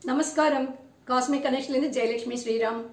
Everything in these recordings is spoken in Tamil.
நமஸ்காரம் காஸ்மிக் கனெக்ஷன்லேருந்து Jayalakshmi Sriram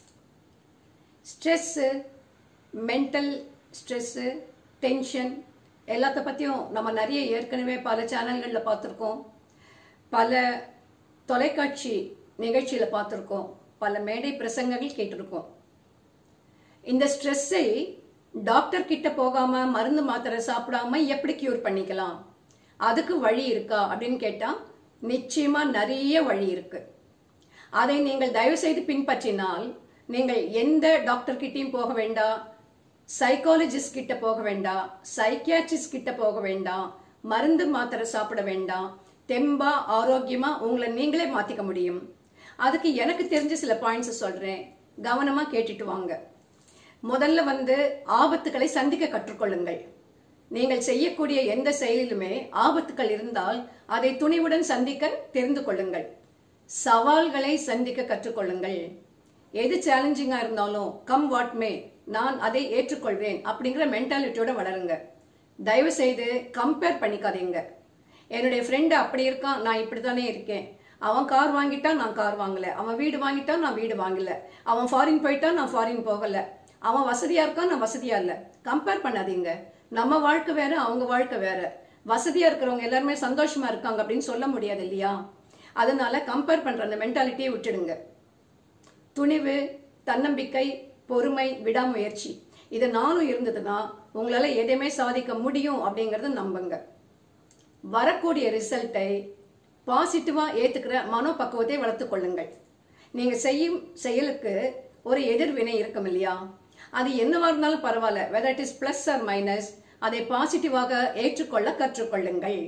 stress mental stress tension எல்லாத்த பற்றியும் நம்ம நிறைய ஏற்கனவே பல சேனல்களில் பார்த்துருக்கோம் பல தொலைக்காட்சி நிகழ்ச்சியில் பார்த்துருக்கோம் பல மேடை பிரசங்கங்கள் கேட்டிருக்கோம் இந்த ஸ்ட்ரெஸ்ஸை டாக்டர் கிட்ட போகாம மருந்து மாத்திரை சாப்பிடாம எப்படி கியூர் பண்ணிக்கலாம் அதுக்கு வழி இருக்கா அப்படின்னு கேட்டா நிச்சயமா நிறைய வழி இருக்கு அதை நீங்கள் தயவு செய்து பின்பற்றினால் நீங்கள் எந்த டாக்டர் கிட்டயும் போக வேண்டாம் சைக்காலஜிஸ்ட் கிட்ட போக வேண்டாம் சைக்கியாட்ரிஸ்ட் கிட்ட போக வேண்டாம் மருந்து மாத்திரை சாப்பிட வேண்டாம் தெம்பா ஆரோக்கியமா உங்களை நீங்களே மாத்திக்க முடியும் அதுக்கு எனக்கு தெரிஞ்ச சில பாயிண்ட்ஸ் சொல்றேன் கவனமா கேட்டுட்டு வாங்க முதல்ல வந்து ஆபத்துக்களை சந்திக்க கற்றுக்கொள்ளுங்கள் நீங்கள் செய்யக்கூடிய எந்த செயலிலுமே ஆபத்துக்கள் இருந்தால் அதை துணிவுடன் சந்திக்க தெரிந்து கொள்ளுங்கள் சவால்களை சந்திக்க கற்றுக்கொள்ளுங்கள் எது சேலஞ்சிங்கா இருந்தாலும் கம் வாட் மே நான் அதை ஏற்றுக்கொள்வேன் அப்படிங்கிற மென்டாலிட்டியோட வளருங்க தயவு செய்து கம்பேர் பண்ணிக்காதீங்க என்னுடைய ஃப்ரெண்டு அப்படி இருக்கான் நான் இப்படி தானே இருக்கேன் அவன் கார் வாங்கிட்டா நான் கார் வாங்கல அவன் வீடு வாங்கிட்டா நான் வீடு வாங்கல அவன் ஃபாரின் போயிட்டா நான் ஃபாரின் போகல அவன் வசதியா இருக்கான் நான் வசதியா இல்ல கம்பேர் பண்ணாதீங்க நம்ம வாழ்க்கை வேற அவங்க வாழ்க்கை வேற வசதியா இருக்கிறவங்க எல்லாருமே சந்தோஷமா இருக்காங்க அப்படின்னு சொல்ல முடியாது இல்லையா அதனால கம்பேர் பண்ற அந்த மென்டாலிட்டியை விட்டுடுங்க துணிவு தன்னம்பிக்கை பொறுமை விடாமுயற்சி இது நானும் இருந்ததுன்னா உங்களால எதையுமே சாதிக்க முடியும் அப்படிங்கறத நம்புங்க வரக்கூடிய ரிசல்ட்டை பாசிட்டிவா ஏத்துக்கிற மனோபக்குவத்தை வளர்த்துக் கொள்ளுங்கள் நீங்க செய்யும் செயலுக்கு ஒரு எதிர்வினை இருக்கும் இல்லையா அது என்னவா இருந்தாலும் பரவாயில்ல whether it is plus or minus அதை பாசிட்டிவாக ஏற்றுக்கொள்ள கற்றுக்கொள்ளுங்கள்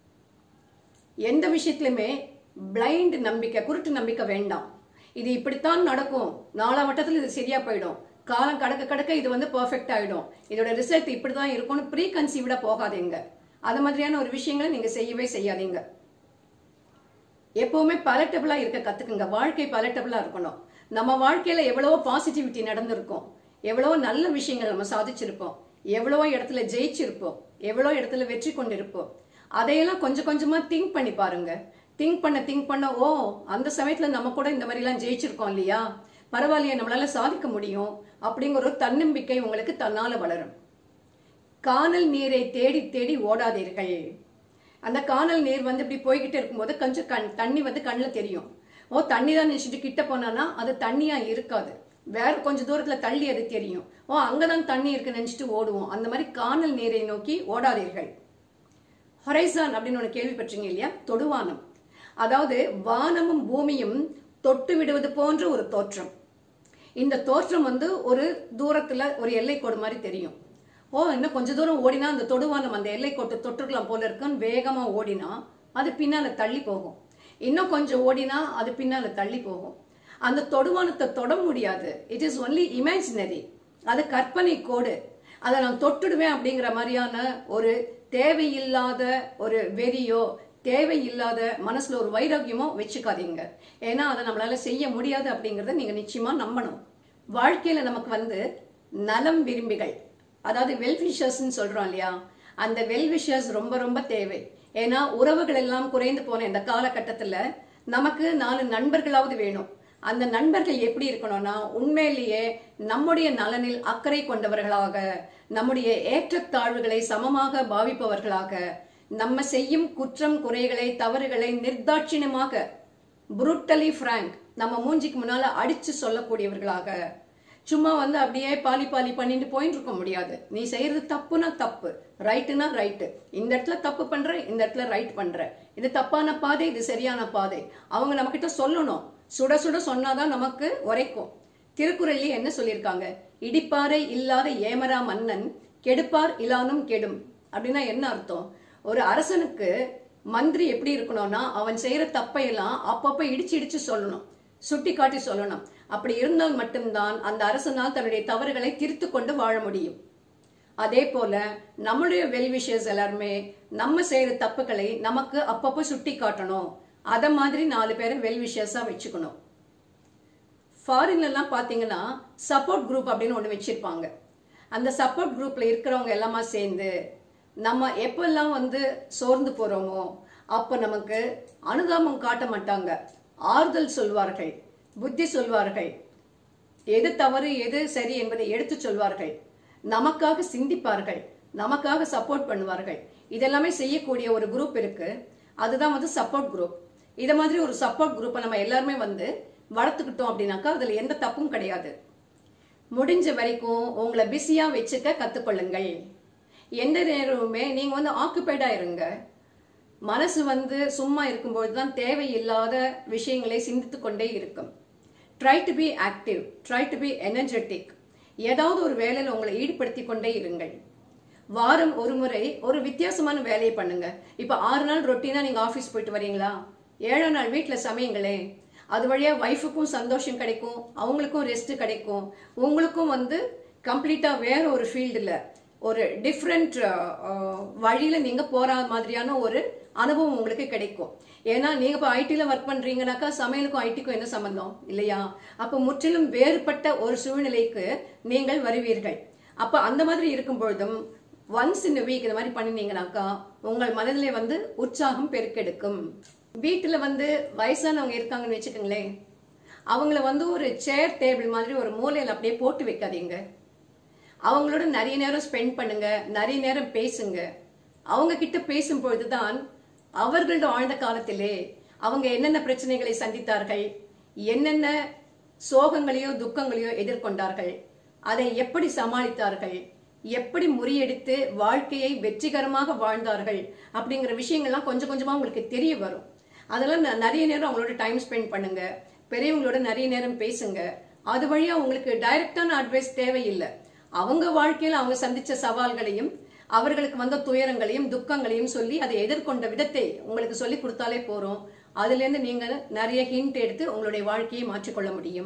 எந்த விஷயத்திலுமே பிளைண்ட் நம்பிக்கை குருட்டு நம்பிக்கை வேண்டாம் இது இப்படித்தான் நடக்கும் நாலா வட்டத்தில் இது சரியா போயிடும் காலம் கடக்க கடக்க இது வந்து பெர்ஃபெக்ட் ஆயிடும் இதோட ரிசல்ட் இப்படிதான் இருக்கும்னு ப்ரீ கன்சீவ்டா போகாதீங்க அது மாதிரியான ஒரு விஷயங்களை நீங்க செய்யவே செய்யாதீங்க எப்பவுமே பலட்டபிளா இருக்க கத்துக்குங்க வாழ்க்கை பலட்டபிளா இருக்கணும் நம்ம வாழ்க்கையில எவ்வளவோ பாசிட்டிவிட்டி நடந்திருக்கும் எவ்வளவோ நல்ல விஷயங்கள் நம்ம சாதிச்சிருப்போம் எவ்வளவோ இடத்துல ஜெயிச்சிருப்போம் எவ்வளோ இடத்துல வெற்றி கொண்டிருப்போம் அதையெல்லாம் கொஞ்சம் கொஞ்சமா திங்க் பண்ணி பாருங்க திங்க் பண்ண திங்க் பண்ண ஓ அந்த சமயத்துல நம்ம கூட இந்த மாதிரி எல்லாம் ஜெயிச்சிருக்கோம் இல்லையா பரவாயில்லையே நம்மளால சாதிக்க முடியும் அப்படிங்கிற ஒரு தன்னம்பிக்கை உங்களுக்கு தன்னால வளரும் காணல் நீரை தேடி தேடி ஓடாதீர்கள் அந்த காணல் நீர் வந்து இப்படி போய்கிட்டே இருக்கும்போது கொஞ்சம் கண் தண்ணி வந்து கண்ணில் தெரியும் ஓ தண்ணி தான் நினைச்சிட்டு கிட்ட போனானா அது தண்ணியா இருக்காது வேற கொஞ்சம் தூரத்துல தள்ளி அது தெரியும் ஓ அங்கதான் தண்ணி இருக்கு நினைச்சிட்டு ஓடுவோம் அந்த மாதிரி காணல் நீரை நோக்கி ஓடாதீர்கள் ஹொரைசான் அப்படின்னு ஒன்று கேள்விப்பட்டீங்க இல்லையா தொடுவானம் அதாவது வானமும் பூமியும் தொட்டு விடுவது போன்ற ஒரு தோற்றம் இந்த தோற்றம் வந்து ஒரு தூரத்துல ஒரு எல்லைக்கோடு மாதிரி தெரியும் ஓ இன்னும் கொஞ்ச தூரம் ஓடினா அந்த தொடுவானம் அந்த எல்லைக்கோட்டு தொட்டுக்கலாம் போல இருக்குன்னு வேகமா ஓடினா அது பின்னால தள்ளி போகும் இன்னும் கொஞ்சம் ஓடினா அது பின்னால தள்ளி போகும் அந்த தொடுவானத்தை தொட முடியாது இட் இஸ் ஒன்லி இமேஜினரி அது கற்பனை கோடு அதை நான் தொட்டுடுவேன் அப்படிங்கிற மாதிரியான ஒரு தேவையில்லாத ஒரு வெறியோ தேவையில்லாத மனசுல ஒரு வைராக்கியமோ வச்சுக்காதீங்க ஏன்னா அதை நம்மளால செய்ய முடியாது அப்படிங்கறத நீங்க நிச்சயமா நம்பணும் வாழ்க்கையில நமக்கு வந்து நலம் விரும்பிகள் அதாவது வெல்விஷர்ஸ்ன்னு சொல்றோம் இல்லையா அந்த வெல்விஷர்ஸ் ரொம்ப ரொம்ப தேவை ஏன்னா உறவுகள் எல்லாம் குறைந்து போன இந்த காலகட்டத்துல நமக்கு நாலு நண்பர்களாவது வேணும் அந்த நண்பர்கள் எப்படி இருக்கணும்னா உண்மையிலேயே நம்முடைய நலனில் அக்கறை கொண்டவர்களாக நம்முடைய ஏற்றத்தாழ்வுகளை சமமாக பாவிப்பவர்களாக நம்ம செய்யும் குற்றம் குறைகளை தவறுகளை நிர்தாட்சியமாக புருட்டலி பிராங்க் நம்ம மூஞ்சிக்கு முன்னால அடிச்சு சொல்லக்கூடியவர்களாக சும்மா வந்து அப்படியே பாலி பாலி பண்ணிட்டு போயிட்டு இருக்க முடியாது நீ செய்யறது தப்புனா தப்பு ரைட்டுனா ரைட்டு இந்த இடத்துல தப்பு பண்ற இந்த இடத்துல ரைட் பண்ற இது தப்பான பாதை இது சரியான பாதை அவங்க நம்ம கிட்ட சொல்லணும் சுட சுட சொன்னாதான் நமக்கு உரைக்கும் திருக்குறள்லயே என்ன சொல்லியிருக்காங்க இடிப்பாறை இல்லாத ஏமரா மன்னன் கெடுப்பார் இலானும் கெடும் அப்படின்னா என்ன அர்த்தம் ஒரு அரசனுக்கு மந்திரி எப்படி இருக்கணும்னா அவன் செய்யற தப்பையெல்லாம் அப்பப்ப இடிச்சு இடிச்சு சொல்லணும் சுட்டி காட்டி சொல்லணும் அப்படி இருந்தால் மட்டும்தான் அந்த அரசனால் தன்னுடைய தவறுகளை திருத்து கொண்டு வாழ முடியும் அதே போல நம்மளுடைய வெல்விஷர்ஸ் எல்லாருமே நம்ம செய்யற தப்புகளை நமக்கு அப்பப்போ சுட்டி காட்டணும் அத மாதிரி நாலு பேரை வெல்விஷர்ஸா வச்சுக்கணும் ஃபாரின்ல எல்லாம் பாத்தீங்கன்னா சப்போர்ட் குரூப் அப்படின்னு ஒண்ணு வச்சிருப்பாங்க அந்த சப்போர்ட் குரூப்ல இருக்கிறவங்க எல்லாமா சேர்ந்து நம்ம எப்பெல்லாம் வந்து சோர்ந்து போறோமோ அப்ப நமக்கு அனுதாபம் காட்ட மாட்டாங்க ஆறுதல் சொல்வார்கள் புத்தி சொல்வார்கள் எது தவறு எது சரி என்பதை எடுத்து சொல்வார்கள் நமக்காக சிந்திப்பார்கள் நமக்காக சப்போர்ட் பண்ணுவார்கள் இதெல்லாமே செய்யக்கூடிய ஒரு குரூப் இருக்கு அதுதான் வந்து சப்போர்ட் குரூப் இத மாதிரி ஒரு சப்போர்ட் குரூப்பை நம்ம எல்லாருமே வந்து வளர்த்துக்கிட்டோம் அப்படின்னாக்கா அதுல எந்த தப்பும் கிடையாது முடிஞ்ச வரைக்கும் உங்களை பிஸியா வச்சுக்க கத்துக்கொள்ளுங்கள் எந்த நேரமுமே நீங்க வந்து ஆக்குபைடா இருங்க மனசு வந்து சும்மா இருக்கும்போது தான் தேவையில்லாத விஷயங்களை சிந்தித்து கொண்டே இருக்கும் try to be active try to be energetic ஏதாவது ஒரு வேலையில் உங்களை ஈடுபடுத்தி கொண்டே இருங்கள் வாரம் ஒரு முறை ஒரு வித்தியாசமான வேலையை பண்ணுங்க இப்ப ஆறு நாள் ரொட்டீனா நீங்க ஆபீஸ் போயிட்டு வரீங்களா ஏழாம் நாள் வீட்டுல சமையுங்களே அது வழியா ஒய்ஃபுக்கும் சந்தோஷம் கிடைக்கும் அவங்களுக்கும் ரெஸ்ட் கிடைக்கும் உங்களுக்கும் வந்து கம்ப்ளீட்டா வேற ஒரு ஃபீல்டுல ஒரு டிஃப்ரெண்ட் வழியில நீங்க போற மாதிரியான ஒரு அனுபவம் உங்களுக்கு கிடைக்கும் ஏன்னா நீங்க இப்போ ஐடில ஒர்க் பண்றீங்கனாக்கா சமையலுக்கும் ஐடிக்கும் என்ன சம்பந்தம் இல்லையா அப்ப முற்றிலும் வேறுபட்ட ஒரு சூழ்நிலைக்கு நீங்கள் வருவீர்கள் அப்ப அந்த மாதிரி இருக்கும் பொழுதும் ஒன்ஸ் இந்த வீக் இந்த மாதிரி பண்ணினீங்கனாக்கா உங்கள் மனதிலே வந்து உற்சாகம் பெருக்கெடுக்கும் வீட்டுல வந்து வயசானவங்க இருக்காங்கன்னு வச்சுக்கோங்களேன் அவங்கள வந்து ஒரு சேர் டேபிள் மாதிரி ஒரு மூலையில அப்படியே போட்டு வைக்காதீங்க அவங்களோட நிறைய நேரம் ஸ்பெண்ட் பண்ணுங்க நிறைய நேரம் பேசுங்க அவங்க கிட்ட பேசும் பொழுதுதான் அவர்களோட ஆழ்ந்த காலத்திலே அவங்க என்னென்ன பிரச்சனைகளை சந்தித்தார்கள் என்னென்ன சோகங்களையோ துக்கங்களையோ எதிர்கொண்டார்கள் அதை எப்படி சமாளித்தார்கள் எப்படி முறியடித்து வாழ்க்கையை வெற்றிகரமாக வாழ்ந்தார்கள் அப்படிங்கிற விஷயங்கள்லாம் கொஞ்சம் கொஞ்சமா உங்களுக்கு தெரிய வரும் அதெல்லாம் ந- நிறைய நேரம் அவங்களோட டைம் ஸ்பெண்ட் பண்ணுங்க பெரியவங்களோட நிறைய நேரம் பேசுங்க அது வழியா உங்களுக்கு டைரக்டான அட்வைஸ் தேவையில்லை அவங்க வாழ்க்கையில அவங்க சந்திச்ச சவால்களையும் அவர்களுக்கு வந்த துயரங்களையும் துக்கங்களையும் சொல்லி அதை எதிர்கொண்ட விதத்தை உங்களுக்கு சொல்லி கொடுத்தாலே போறோம் அதுல இருந்து நீங்க நிறைய ஹிண்ட் எடுத்து உங்களுடைய வாழ்க்கையை மாற்றிக்கொள்ள முடியும்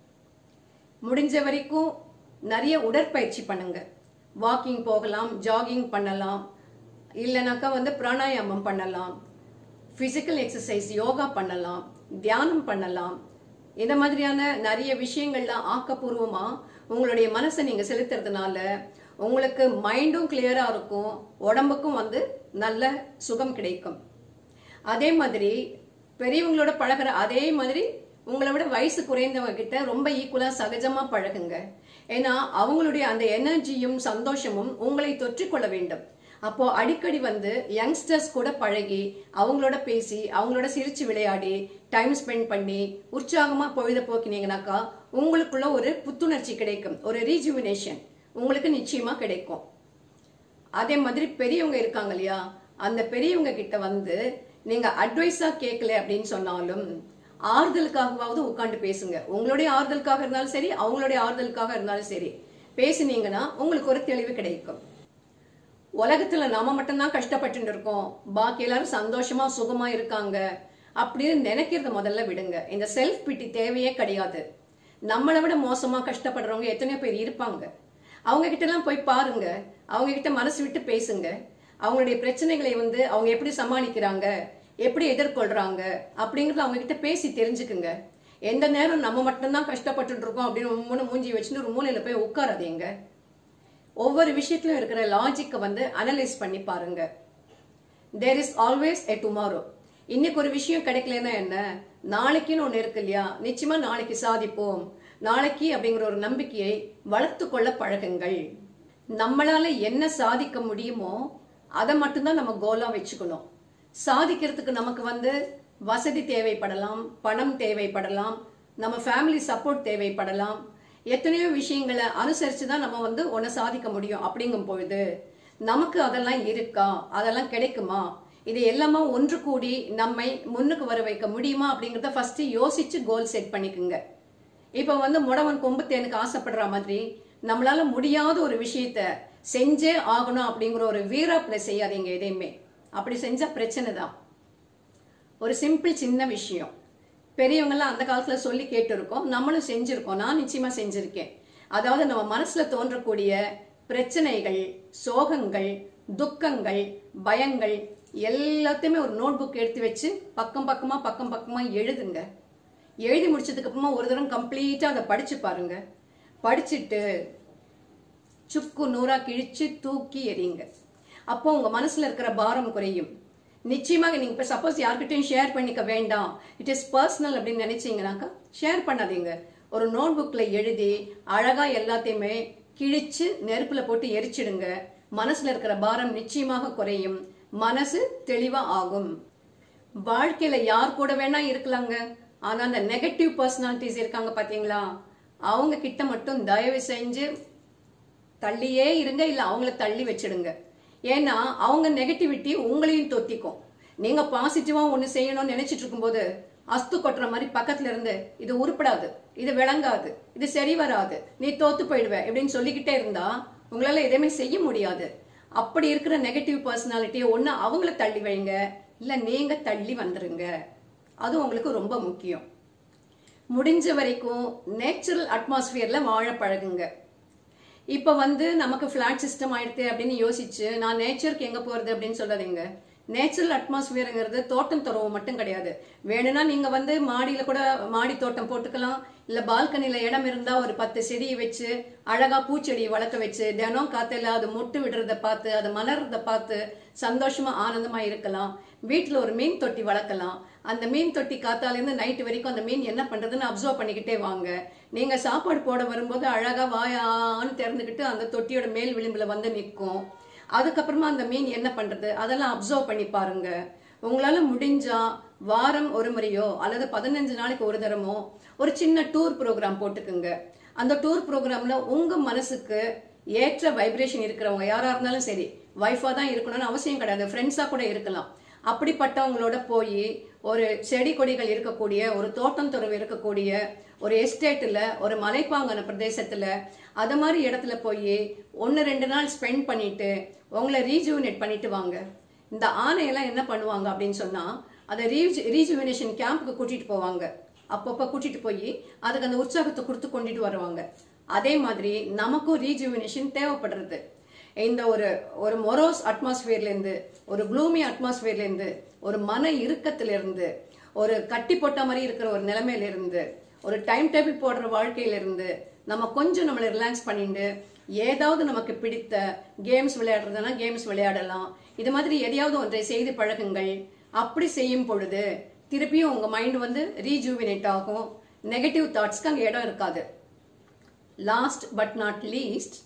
முடிஞ்ச வரைக்கும் நிறைய உடற்பயிற்சி பண்ணுங்க வாக்கிங் போகலாம் ஜாகிங் பண்ணலாம் இல்லைனாக்கா வந்து பிராணாயாமம் பண்ணலாம் பிசிக்கல் எக்ஸசைஸ் யோகா பண்ணலாம் தியானம் பண்ணலாம் இந்த மாதிரியான நிறைய விஷயங்கள்ல ஆக்கப்பூர்வமா உங்களுடைய மனசை நீங்க செலுத்துறதுனால உங்களுக்கு மைண்டும் கிளியரா இருக்கும் உடம்புக்கும் வந்து நல்ல சுகம் கிடைக்கும் அதே மாதிரி பெரியவங்களோட பழகுற அதே மாதிரி உங்களை விட வயசு குறைந்தவங்க கிட்ட ரொம்ப ஈக்குவலா சகஜமா பழகுங்க ஏன்னா அவங்களுடைய அந்த எனர்ஜியும் சந்தோஷமும் உங்களை தொற்றிக்கொள்ள வேண்டும் அப்போ அடிக்கடி வந்து யங்ஸ்டர்ஸ் கூட பழகி அவங்களோட பேசி அவங்களோட சிரிச்சு விளையாடி டைம் ஸ்பெண்ட் பண்ணி உற்சாகமா பொழுத போக்கினீங்கனாக்கா உங்களுக்குள்ள ஒரு புத்துணர்ச்சி கிடைக்கும் ஒரு ரீஜுவினேஷன் உங்களுக்கு நிச்சயமா கிடைக்கும் அதே மாதிரி பெரியவங்க இருக்காங்க இல்லையா அந்த பெரியவங்க கிட்ட வந்து நீங்க அட்வைஸா கேட்கல அப்படின்னு சொன்னாலும் ஆறுதலுக்காகவாவது உட்காந்து பேசுங்க உங்களுடைய ஆறுதலுக்காக இருந்தாலும் சரி அவங்களுடைய ஆறுதலுக்காக இருந்தாலும் சரி பேசுனீங்கன்னா உங்களுக்கு ஒரு தெளிவு கிடைக்கும் உலகத்துல நாம மட்டும்தான் கஷ்டப்பட்டு இருக்கோம் பாக்கி எல்லாரும் சந்தோஷமா சுகமா இருக்காங்க அப்படின்னு நினைக்கிறத முதல்ல விடுங்க இந்த செல்ஃப் பிட்டி தேவையே கிடையாது நம்மளை விட மோசமா கஷ்டப்படுறவங்க எத்தனையோ பேர் இருப்பாங்க அவங்க கிட்ட எல்லாம் போய் பாருங்க அவங்க கிட்ட மனசு விட்டு பேசுங்க அவங்களுடைய பிரச்சனைகளை வந்து அவங்க எப்படி சமாளிக்கிறாங்க எப்படி எதிர்கொள்றாங்க அப்படிங்கறத அவங்க கிட்ட பேசி தெரிஞ்சுக்குங்க எந்த நேரம் நம்ம மட்டும்தான் கஷ்டப்பட்டுட்டு இருக்கோம் அப்படின்னு மூணு மூஞ்சி வச்சுட்டு ஒரு மூலையில போய் உட்காராதீங்க ஒவ்வொரு விஷயத்திலும் இருக்கிற லாஜிக்கை வந்து அனலைஸ் பண்ணி பாருங்க there is always a tomorrow இன்னைக்கு ஒரு விஷயம் கிடைக்கலன்னா என்ன நாளைக்குன்னு ஒண்ணு இருக்கு இல்லையா நிச்சயமா நாளைக்கு சாதிப்போம் நாளைக்கு அப்படிங்கிற ஒரு நம்பிக்கையை வளர்த்து கொள்ள பழகுங்கள் நம்மளால என்ன சாதிக்க முடியுமோ அதை மட்டும்தான் நம்ம கோலா வச்சுக்கணும் சாதிக்கிறதுக்கு நமக்கு வந்து வசதி தேவைப்படலாம் பணம் தேவைப்படலாம் நம்ம ஃபேமிலி சப்போர்ட் தேவைப்படலாம் எத்தனையோ விஷயங்களை அனுசரிச்சு தான் நம்ம வந்து ஒன்ன சாதிக்க முடியும் அப்படிங்கும் பொழுது நமக்கு அதெல்லாம் இருக்கா அதெல்லாம் கிடைக்குமா இது எல்லாமே ஒன்று கூடி நம்மை முன்னுக்கு வர வைக்க முடியுமா அப்படிங்கறத ஃபர்ஸ்ட் யோசிச்சு கோல் செட் பண்ணிக்குங்க இப்ப வந்து முடவன் கொம்பு தேனுக்கு ஆசைப்படுற மாதிரி நம்மளால முடியாத ஒரு விஷயத்த செஞ்சே ஆகணும் அப்படிங்கிற ஒரு வீராப்புல செய்யாதீங்க எதையுமே அப்படி செஞ்சா பிரச்சனை தான் ஒரு சிம்பிள் சின்ன விஷயம் பெரியவங்கெல்லாம் அந்த காலத்துல சொல்லி கேட்டு இருக்கோம் நம்மளும் செஞ்சிருக்கோம் நான் நிச்சயமா செஞ்சிருக்கேன் அதாவது நம்ம மனசுல தோன்றக்கூடிய பிரச்சனைகள் சோகங்கள் துக்கங்கள் பயங்கள் எல்லாத்தையுமே ஒரு நோட் புக் எடுத்து வச்சு பக்கம் பக்கமா பக்கம் பக்கமா எழுதுங்க எழுதி முடிச்சதுக்கு அப்புறமா ஒரு தரம் கம்ப்ளீட்டா அதை படிச்சு பாருங்க படிச்சுட்டு சுக்கு நூறா கிழிச்சு தூக்கி எறியுங்க அப்போ உங்க மனசுல இருக்கிற பாரம் குறையும் நிச்சயமாக நீங்க இப்ப சப்போஸ் யார்கிட்டயும் ஷேர் பண்ணிக்க வேண்டாம் இட் இஸ் பர்சனல் அப்படின்னு நினைச்சீங்கன்னாக்கா ஷேர் பண்ணாதீங்க ஒரு நோட் புக்ல எழுதி அழகா எல்லாத்தையுமே கிழிச்சு நெருப்புல போட்டு எரிச்சிடுங்க மனசுல இருக்கிற பாரம் நிச்சயமாக குறையும் மனசு தெளிவா ஆகும் வாழ்க்கையில யார் கூட வேணா இருக்கலாங்க ஆனா அந்த நெகட்டிவ் பர்சனாலிட்டிஸ் இருக்காங்க பாத்தீங்களா அவங்க கிட்ட மட்டும் தயவு செஞ்சு தள்ளியே இருங்க இல்ல அவங்கள தள்ளி வச்சிடுங்க ஏன்னா அவங்க நெகட்டிவிட்டி உங்களையும் தொத்திக்கும் நீங்க பாசிட்டிவா ஒண்ணு செய்யணும்னு நினைச்சிட்டு இருக்கும்போது அஸ்து கொட்டுற மாதிரி பக்கத்துல இருந்து இது உருப்படாது இது விளங்காது இது சரி வராது நீ தோத்து போயிடுவ இப்படின்னு சொல்லிக்கிட்டே இருந்தா உங்களால எதுவுமே செய்ய முடியாது அப்படி இருக்கிற நெகட்டிவ் பர்சனாலிட்டியை ஒண்ணு அவங்கள தள்ளி வைங்க இல்ல நீங்க தள்ளி வந்துருங்க அது உங்களுக்கு ரொம்ப முக்கியம் முடிஞ்ச வரைக்கும் நேச்சுரல் அட்மாஸ்பியர்ல வாழ பழகுங்க இப்ப வந்து நமக்கு ஃபிளாட் சிஸ்டம் ஆயிடுது அப்படின்னு யோசிச்சு நான் நேச்சருக்கு எங்க போறது அப்படின்னு சொல்லாதீங்க நேச்சுரல் அட்மாஸ்பியருங்கிறது தோட்டம் துறவு மட்டும் கிடையாது வேணும்னா நீங்க வந்து மாடியில கூட மாடி தோட்டம் போட்டுக்கலாம் இல்ல பால்கனில இடம் இருந்தா ஒரு பத்து செடியை வச்சு அழகா பூச்செடியை வளர்க்க வச்சு தினம் காத்துல அது மொட்டு விடுறத பார்த்து அது மலர்றத பார்த்து சந்தோஷமா ஆனந்தமா இருக்கலாம் வீட்டுல ஒரு மீன் தொட்டி வளர்க்கலாம் அந்த மீன் தொட்டி காத்தால இருந்து நைட் வரைக்கும் அந்த மீன் என்ன பண்றதுன்னு அப்சர்வ் பண்ணிக்கிட்டே வாங்க நீங்க சாப்பாடு போட வரும்போது அழகா வாயான்னு திறந்துக்கிட்டு அந்த தொட்டியோட மேல் விளிம்புல வந்து நிற்கும் அதுக்கப்புறமா அந்த மீன் என்ன பண்றது அதெல்லாம் அப்சர்வ் பண்ணி பாருங்க உங்களால முடிஞ்சா வாரம் ஒரு முறையோ அல்லது பதினஞ்சு நாளைக்கு ஒரு தரமோ ஒரு சின்ன டூர் ப்ரோக்ராம் போட்டுக்குங்க அந்த டூர் ப்ரோக்ராம்ல உங்க மனசுக்கு ஏற்ற வைப்ரேஷன் இருக்கிறவங்க யாரா இருந்தாலும் சரி வைஃபா தான் இருக்கணும்னு அவசியம் கிடையாது ஃப்ரெண்ட்ஸா கூட இருக்கலாம் அப்படிப்பட்டவங்களோட போய் ஒரு செடி கொடிகள் இருக்கக்கூடிய ஒரு தோட்டம் துறவு இருக்கக்கூடிய ஒரு எஸ்டேட்டில் ஒரு மலைப்பாங்கான பிரதேசத்தில் அது மாதிரி இடத்துல போய் ஒன்று ரெண்டு நாள் ஸ்பெண்ட் பண்ணிட்டு உங்களை ரீஜுவினேட் பண்ணிட்டு வாங்க இந்த ஆணையெல்லாம் என்ன பண்ணுவாங்க அப்படின்னு சொன்னால் அதை ரீஜ் ரீஜுவினேஷன் கேம்புக்கு கூட்டிட்டு போவாங்க அப்பப்போ கூட்டிட்டு போய் அதுக்கு அந்த உற்சாகத்தை கொடுத்து கொண்டுட்டு வருவாங்க அதே மாதிரி நமக்கும் ரீஜுவினேஷன் தேவைப்படுறது இந்த ஒரு ஒரு மொரோஸ் அட்மாஸ்பியர்ல இருந்து ஒரு க்ளூமி அட்மாஸ்பியர்ல இருந்து ஒரு மன இறுக்கத்துல இருந்து ஒரு கட்டி போட்ட மாதிரி இருக்கிற ஒரு நிலைமையில இருந்து ஒரு டைம் டேபிள் போடுற வாழ்க்கையில இருந்து நம்ம கொஞ்சம் நம்மளை ரிலாக்ஸ் பண்ணிட்டு ஏதாவது நமக்கு பிடித்த கேம்ஸ் விளையாடுறதுனா கேம்ஸ் விளையாடலாம் இது மாதிரி எதையாவது ஒன்றை செய்து பழகுங்கள் அப்படி செய்யும் பொழுது திருப்பியும் உங்க மைண்ட் வந்து ரீஜூவினேட் ஆகும் நெகட்டிவ் தாட்ஸ்க்கு அங்க இடம் இருக்காது லாஸ்ட் பட் நாட் லீஸ்ட்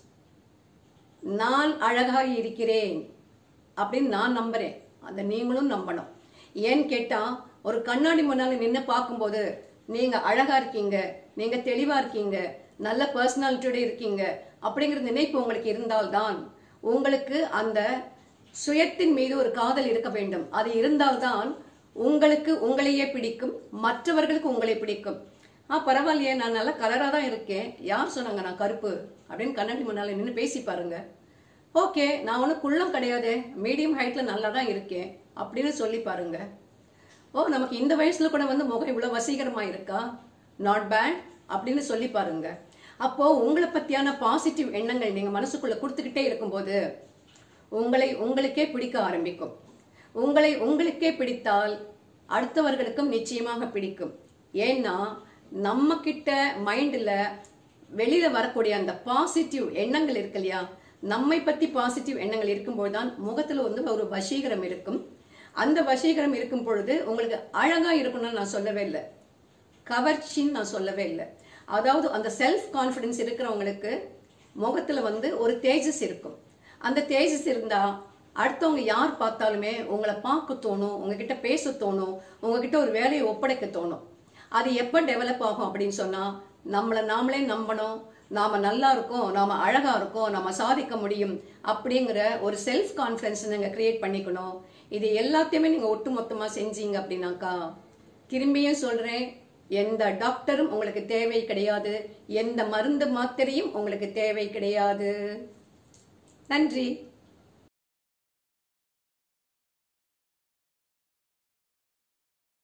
நான் அழகாக இருக்கிறேன் அப்படின்னு நான் நம்புறேன் அதை நீங்களும் நம்பணும் ஏன்னு கேட்டா ஒரு கண்ணாடி முன்னால நின்று பார்க்கும்போது நீங்க அழகா இருக்கீங்க நீங்க தெளிவா இருக்கீங்க நல்ல பர்சனாலிட்டியோட இருக்கீங்க அப்படிங்கிற நினைப்பு உங்களுக்கு இருந்தால்தான் உங்களுக்கு அந்த சுயத்தின் மீது ஒரு காதல் இருக்க வேண்டும் அது இருந்தால்தான் உங்களுக்கு உங்களையே பிடிக்கும் மற்றவர்களுக்கு உங்களை பிடிக்கும் ஆ பரவாயில்லையே நான் நல்லா கலரா தான் இருக்கேன் யார் சொன்னாங்க நான் கருப்பு அப்படின்னு கண்ணாடி முன்னால நின்று பேசி பாருங்க ஓகே நான் ஒன்றும் குள்ளம் கிடையாது மீடியம் ஹைட்ல நல்லா தான் இருக்கேன் அப்படின்னு சொல்லி பாருங்க ஓ நமக்கு இந்த வயசுல கூட வந்து முகம் இவ்வளவு வசீகரமா இருக்கா நாட் பேட் அப்படின்னு சொல்லி பாருங்க அப்போ உங்களை பத்தியான பாசிட்டிவ் எண்ணங்கள் நீங்க மனசுக்குள்ள கொடுத்துக்கிட்டே இருக்கும்போது உங்களை உங்களுக்கே பிடிக்க ஆரம்பிக்கும் உங்களை உங்களுக்கே பிடித்தால் அடுத்தவர்களுக்கும் நிச்சயமாக பிடிக்கும் ஏன்னா நம்ம கிட்ட மைண்ட்ல வெளியில வரக்கூடிய அந்த பாசிட்டிவ் எண்ணங்கள் இருக்கு இல்லையா நம்மை பத்தி பாசிட்டிவ் எண்ணங்கள் இருக்கும்போது தான் முகத்துல வந்து ஒரு வசீகரம் இருக்கும் அந்த வசீகரம் இருக்கும் பொழுது உங்களுக்கு அழகா இருக்கணும்னு நான் சொல்லவே இல்லை கவர்ச்சின்னு நான் சொல்லவே இல்லை அதாவது அந்த செல்ஃப் கான்ஃபிடன்ஸ் இருக்கிறவங்களுக்கு முகத்துல வந்து ஒரு தேஜஸ் இருக்கும் அந்த தேஜஸ் இருந்தா அடுத்தவங்க யார் பார்த்தாலுமே உங்களை பார்க்க தோணும் உங்ககிட்ட பேச தோணும் உங்ககிட்ட ஒரு வேலையை ஒப்படைக்க தோணும் அது எப்போ டெவலப் ஆகும் அப்படின்னு சொன்னா நம்மளை நாமளே நம்பணும் நாம நல்லா இருக்கோம் நாம அழகா இருக்கோம் நாம சாதிக்க முடியும் அப்படிங்கிற ஒரு செல்ஃப் கான்ஃபிடன்ஸ் நீங்க கிரியேட் பண்ணிக்கணும் இது எல்லாத்தையுமே நீங்க ஒட்டுமொத்தமா செஞ்சீங்க அப்படின்னாக்கா திரும்பியும் சொல்றேன் எந்த டாக்டரும் உங்களுக்கு தேவை கிடையாது எந்த மருந்து மாத்திரையும் உங்களுக்கு தேவை கிடையாது நன்றி